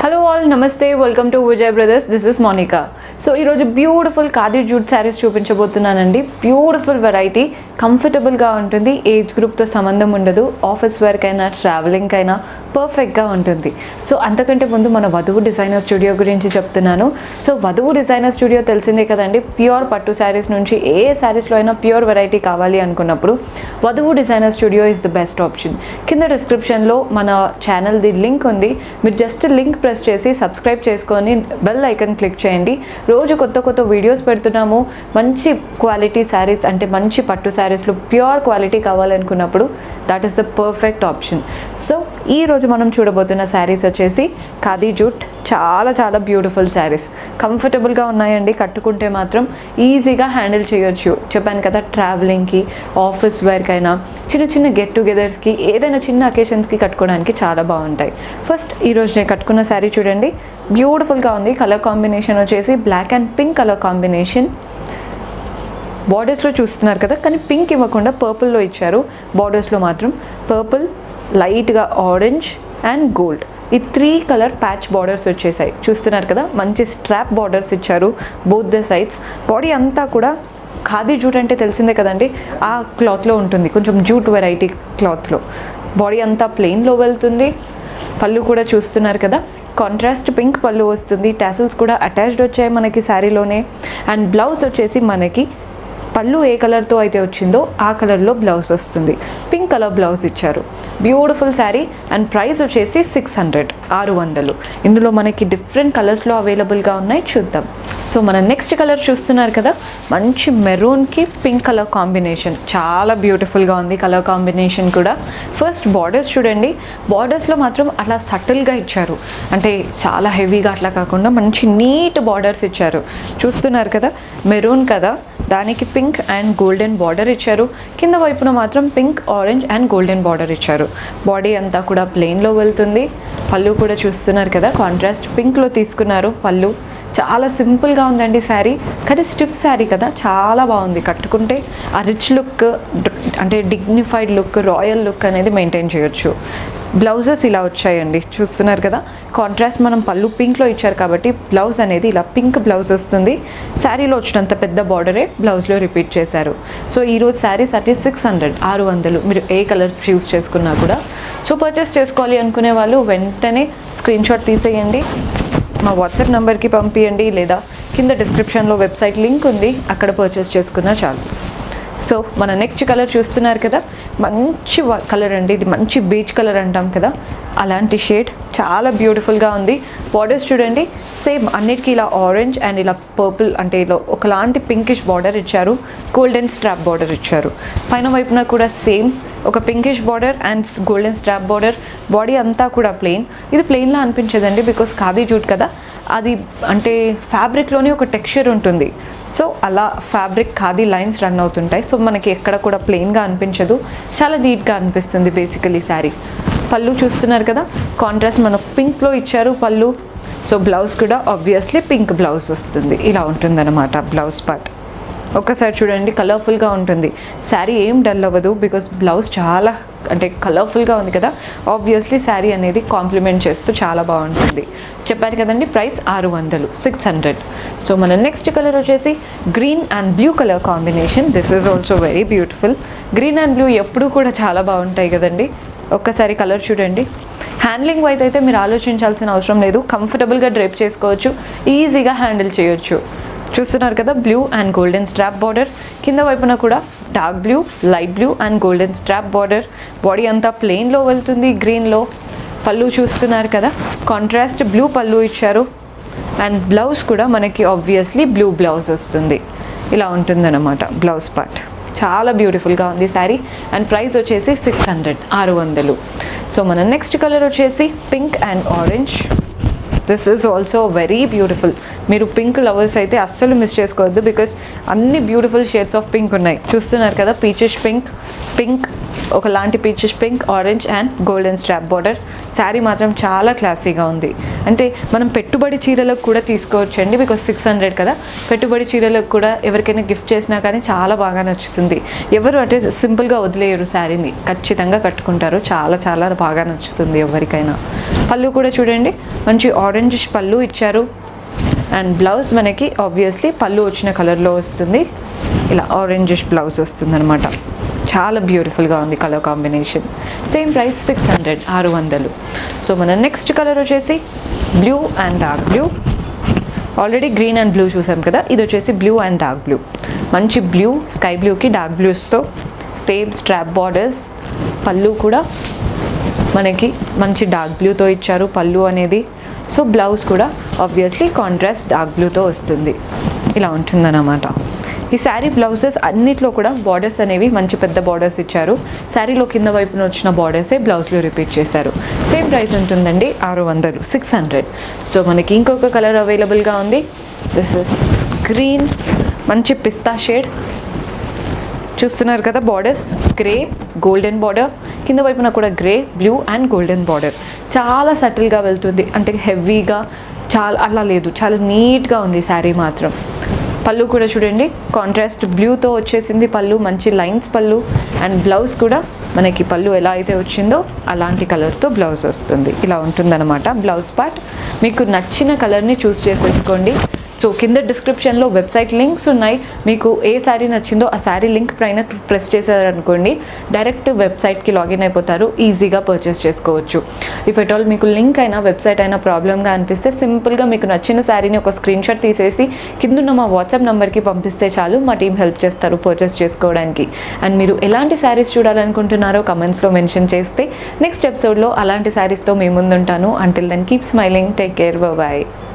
hello all namaste welcome to Vijay brothers this is Monica so ఈరోజు beautiful khadi jute sarees చూపించబోతున్నానండి beautiful variety కంఫర్టబుల్గా ఉంటుంది ఏజ్ గ్రూప్తో సంబంధం ఉండదు ఆఫీస్ వర్క్ అయినా ట్రావెలింగ్ అయినా పర్ఫెక్ట్గా ఉంటుంది సో అంతకంటే ముందు మన వధువు డిజైనర్ స్టూడియో గురించి చెప్తున్నాను సో వధువు డిజైనర్ స్టూడియో తెలిసిందే కదండి ప్యూర్ పట్టు శారీస్ నుంచి ఏ శారీస్లో అయినా ప్యూర్ వెరైటీ కావాలి అనుకున్నప్పుడు వధువు designer studio is the best option కింద డిస్క్రిప్షన్లో మన ఛానల్ది లింక్ ఉంది మీరు జస్ట్ లింక్ ప్రెస్ చేసి సబ్స్క్రైబ్ చేసుకొని బెల్ ఐకన్ క్లిక్ చేయండి రోజు కొత్త కొత్త వీడియోస్ పెడుతున్నాము మంచి క్వాలిటీ శారీస్ అంటే మంచి పట్టు శారీస్లో ప్యూర్ క్వాలిటీ కావాలనుకున్నప్పుడు that is the perfect option so ఈ రోజు మనం చూడబోతున్న శారీస్ వచ్చేసి ఖాదీ జూట్ చాలా చాలా బ్యూటిఫుల్ శారీస్ కంఫర్టబుల్గా ఉన్నాయండి కట్టుకుంటే మాత్రం ఈజీగా హ్యాండిల్ చేయొచ్చు చెప్పాను కదా ట్రావెలింగ్కి ఆఫీస్ వర్క్ అయినా చిన్న చిన్న గెట్ టుగెదర్స్కి ఏదైనా చిన్న అకేషన్స్కి కట్టుకోవడానికి చాలా బాగుంటాయి ఫస్ట్ ఈరోజు నేను కట్టుకున్న శారీ చూడండి బ్యూటిఫుల్గా ఉంది కలర్ కాంబినేషన్ వచ్చేసి black and pink colour combination బార్డర్స్లో చూస్తున్నారు కదా కానీ పింక్ ఇవ్వకుండా పర్పుల్లో ఇచ్చారు బార్డర్స్లో మాత్రం పర్పుల్ లైట్గా ఆరెంజ్ అండ్ గోల్డ్ ఈ త్రీ కలర్ ప్యాచ్ బార్డర్స్ వచ్చేసాయి చూస్తున్నారు కదా మంచి స్ట్రాప్ బార్డర్స్ ఇచ్చారు బోత్ ద సైడ్స్ బాడీ అంతా కూడా ఖాదీ జూట్ అంటే తెలిసిందే కదండి ఆ క్లాత్లో ఉంటుంది కొంచెం జూట్ వెరైటీ క్లాత్లో బాడీ అంతా ప్లెయిన్లో వెళ్తుంది పళ్ళు కూడా చూస్తున్నారు కదా కాంట్రాస్ట్ పింక్ పళ్ళు వస్తుంది టాసిల్స్ కూడా అటాచ్డ్ వచ్చాయి మనకి శారీలోనే అండ్ బ్లౌజ్ వచ్చేసి మనకి పళ్ళు ఏ కలర్తో అయితే వచ్చిందో ఆ కలర్లో బ్లౌజ్ వస్తుంది పింక్ కలర్ బ్లౌజ్ ఇచ్చారు బ్యూటిఫుల్ శారీ అండ్ ప్రైస్ వచ్చేసి సిక్స్ హండ్రెడ్ ఆరు వందలు ఇందులో మనకి డిఫరెంట్ కలర్స్లో అవైలబుల్గా ఉన్నాయి చూద్దాం సో మన నెక్స్ట్ కలర్ చూస్తున్నారు కదా మంచి మెరూన్కి పింక్ కలర్ కాంబినేషన్ చాలా బ్యూటిఫుల్గా ఉంది కలర్ కాంబినేషన్ కూడా ఫస్ట్ బార్డర్స్ చూడండి బార్డర్స్లో మాత్రం అలా సటిల్గా ఇచ్చారు అంటే చాలా హెవీగా అట్లా కాకుండా మంచి నీట్ బార్డర్స్ ఇచ్చారు చూస్తున్నారు కదా మెరూన్ కదా దానికి పింక్ అండ్ గోల్డెన్ బార్డర్ ఇచ్చారు కింద వైపున మాత్రం pink orange and golden border ఇచ్చారు బాడీ అంతా కూడా ప్లెయిన్లో వెళ్తుంది పళ్ళు కూడా చూస్తున్నారు కదా కాంట్రాస్ట్ పింక్లో తీసుకున్నారు పళ్ళు చాలా సింపుల్గా ఉందండి శారీ కానీ స్టిఫ్ శారీ కదా చాలా బాగుంది కట్టుకుంటే ఆ రిచ్ లుక్ అంటే డిగ్నిఫైడ్ లుక్ రాయల్ లుక్ అనేది మెయింటైన్ చేయొచ్చు బ్లౌజెస్ ఇలా వచ్చాయండి చూస్తున్నారు కదా కాంట్రాస్ట్ మనం పళ్ళు పింక్లో ఇచ్చారు కాబట్టి బ్లౌజ్ అనేది ఇలా పింక్ బ్లౌజ్ వస్తుంది శారీలో వచ్చినంత పెద్ద బార్డరే బ్లౌజ్లో రిపీట్ చేశారు సో ఈరోజు శారీ థర్టీ సిక్స్ హండ్రెడ్ ఆరు వందలు మీరు ఏ కలర్ చూస్ చేసుకున్నా కూడా సో పర్చేస్ చేసుకోవాలి అనుకునే వాళ్ళు వెంటనే స్క్రీన్ షాట్ తీసేయండి మా వాట్సాప్ నెంబర్కి పంపించండి లేదా కింద డిస్క్రిప్షన్లో వెబ్సైట్ లింక్ ఉంది అక్కడ పర్చేస్ చేసుకున్నా చాలు సో మన నెక్స్ట్ కలర్ చూస్తున్నారు కదా మంచి కలర్ అండి ఇది మంచి బీచ్ కలర్ అంటాం కదా అలాంటి షేడ్ చాలా బ్యూటిఫుల్గా ఉంది బార్డర్స్ చూడండి సేమ్ అన్నిటికీ ఇలా ఆరెంజ్ అండ్ ఇలా పర్పుల్ అంటే ఇలా ఒకలాంటి పింకిష్ బార్డర్ ఇచ్చారు గోల్డెన్ స్ట్రాప్ బార్డర్ ఇచ్చారు పైన వైపున కూడా సేమ్ ఒక pinkish border and golden strap border body అంతా కూడా ప్లెయిన్ ఇది ప్లెయిన్లా అనిపించదండి బికాస్ ఖాదీ జూట్ కదా అది అంటే ఫ్యాబ్రిక్లోనే ఒక టెక్స్చర్ ఉంటుంది సో అలా ఫ్యాబ్రిక్ ఖాదీ లైన్స్ రన్ అవుతుంటాయి సో మనకి ఎక్కడ కూడా ప్లెయిన్గా అనిపించదు చాలా నీట్గా అనిపిస్తుంది బేసికలీ శారీ పళ్ళు చూస్తున్నారు కదా కాంట్రాస్ట్ మనకు పింక్లో ఇచ్చారు పళ్ళు సో బ్లౌజ్ కూడా ఆబ్వియస్లీ పింక్ బ్లౌజ్ వస్తుంది ఇలా ఉంటుందన్నమాట బ్లౌజ్ పార్ట్ ఒక్కసారి చూడండి కలర్ఫుల్గా ఉంటుంది శారీ ఏం డల్ అవ్వదు బికాస్ బ్లౌజ్ చాలా అంటే కలర్ఫుల్గా ఉంది కదా ఆబ్వియస్లీ శారీ అనేది కాంప్లిమెంట్ చేస్తూ చాలా బాగుంటుంది చెప్పారు కదండి ప్రైస్ ఆరు వందలు సిక్స్ హండ్రెడ్ సో మన నెక్స్ట్ కలర్ వచ్చేసి green and blue colour combination this is also very beautiful green and blue ఎప్పుడూ కూడా చాలా బాగుంటాయి కదండి ఒక్కసారి కలర్ చూడండి హ్యాండ్లింగ్ వైజ్ అయితే మీరు ఆలోచించాల్సిన అవసరం లేదు కంఫర్టబుల్గా డ్రైప్ చేసుకోవచ్చు ఈజీగా హ్యాండిల్ చేయొచ్చు చూస్తున్నారు కదా blue and golden strap border కింద వైపున కూడా dark blue light blue and golden strap border body అంతా ప్లెయిన్లో వెళ్తుంది గ్రీన్లో పళ్ళు చూస్తున్నారు కదా కాంట్రాస్ట్ బ్లూ పళ్ళు ఇచ్చారు అండ్ బ్లౌజ్ కూడా మనకి ఆబ్వియస్లీ బ్లూ బ్లౌజ్ వస్తుంది ఇలా ఉంటుందన్నమాట బ్లౌజ్ పార్ట్ చాలా బ్యూటిఫుల్గా ఉంది శారీ అండ్ ప్రైస్ వచ్చేసి సిక్స్ హండ్రెడ్ ఆరు వందలు సో మన నెక్స్ట్ కలర్ వచ్చేసి pink and orange this is also very beautiful మీరు పింక్ లవర్స్ అయితే అస్సలు మిస్ చేసుకోవద్దు బికాస్ అన్ని బ్యూటిఫుల్ షేడ్స్ ఆఫ్ పింక్ ఉన్నాయి చూస్తున్నారు కదా పీచెస్ పింక్ పింక్ ఒకలాంటి peaches pink orange and golden strap border saree మాత్రం చాలా క్లాసీగా ఉంది అంటే మనం పెట్టుబడి చీరలకు కూడా తీసుకోవచ్చండి బికాస్ సిక్స్ హండ్రెడ్ కదా పెట్టుబడి చీరలకు కూడా ఎవరికైనా గిఫ్ట్ చేసినా కానీ చాలా బాగా నచ్చుతుంది ఎవరు అంటే సింపుల్గా వదిలేయరు శారీని ఖచ్చితంగా కట్టుకుంటారు చాలా చాలా బాగా నచ్చుతుంది ఎవరికైనా పళ్ళు కూడా చూడండి మంచి ఆరెంజ్ పళ్ళు ఇచ్చారు అండ్ బ్లౌజ్ మనకి ఆబ్వియస్లీ పళ్ళు వచ్చిన కలర్లో వస్తుంది ఇలా ఆరెంజిష్ బ్లౌజ్ వస్తుంది అనమాట చాలా బ్యూటిఫుల్గా ఉంది colour combination same price six hundred ఆరు వందలు సో మన నెక్స్ట్ కలర్ వచ్చేసి blue and dark blue already green and blue చూసాం కదా ఇది వచ్చేసి బ్లూ అండ్ డార్క్ బ్లూ మంచి బ్లూ స్కై బ్లూకి డార్క్ బ్లూస్తో సేమ్ స్ట్రాప్ బార్డర్స్ పళ్ళు కూడా మనకి మంచి డార్క్ బ్లూతో ఇచ్చారు పళ్ళు అనేది సో బ్లౌజ్ కూడా ఆబ్వియస్లీ కాంట్రాస్ట్ డార్క్ బ్లూతో వస్తుంది ఇలా ఉంటుందన్నమాట ఈ శారీ బ్లౌజెస్ అన్నిట్లో కూడా బార్డర్స్ అనేవి మంచి పెద్ద బార్డర్స్ ఇచ్చారు శారీలో కింద వైపున వచ్చిన బార్డర్సే బ్లౌజ్లో రిపీట్ చేశారు సేమ్ ప్రైస్ ఉంటుందండి ఆరు వందలు సిక్స్ హండ్రెడ్ సో మనకి ఇంకొక కలర్ అవైలబుల్గా ఉంది దిస్ ఇస్ గ్రీన్ మంచి పిస్తా షేడ్ చూస్తున్నారు కదా బార్డర్స్ గ్రే గోల్డెన్ బార్డర్ కింద వైపున కూడా grey blue and golden border చాలా సటిల్గా వెళ్తుంది అంటే హెవీగా చాలా అలా లేదు చాలా నీట్గా ఉంది శారీ మాత్రం పళ్ళు కూడా చూడండి కాంట్రాస్ట్ బ్లూతో వచ్చేసింది పళ్ళు మంచి లైన్స్ పళ్ళు అండ్ బ్లౌజ్ కూడా మనకి పళ్ళు ఎలా అయితే వచ్చిందో అలాంటి కలర్తో బ్లౌజ్ వస్తుంది ఇలా ఉంటుందన్నమాట బ్లౌజ్ పార్ట్ మీకు నచ్చిన కలర్ని చూస్ చేసేసుకోండి సో కింద డిస్క్రిప్షన్లో వెబ్సైట్ లింక్స్ ఉన్నాయి మీకు ఏ శారీ నచ్చిందో ఆ శారీ లింక్ పైన ప్రెస్ చేశారనుకోండి డైరెక్ట్ వెబ్సైట్కి లాగిన్ అయిపోతారు ఈజీగా పర్చేస్ చేసుకోవచ్చు ఇఫ్ ఎట్ ఆల్ మీకు లింక్ అయినా వెబ్సైట్ అయినా ప్రాబ్లమ్గా అనిపిస్తే సింపుల్గా మీకు నచ్చిన శారీని ఒక స్క్రీన్ షాట్ తీసేసి కిందున్న మా వాట్సాప్ నెంబర్కి పంపిస్తే చాలు మా టీం హెల్ప్ చేస్తారు పర్చేస్ చేసుకోవడానికి అండ్ మీరు ఎలాంటి శారీస్ చూడాలనుకుంటున్నారో కమెంట్స్లో మెన్షన్ చేస్తే నెక్స్ట్ ఎపిసోడ్లో అలాంటి శారీస్తో మీ ముందుంటాను until then keep smiling take care bye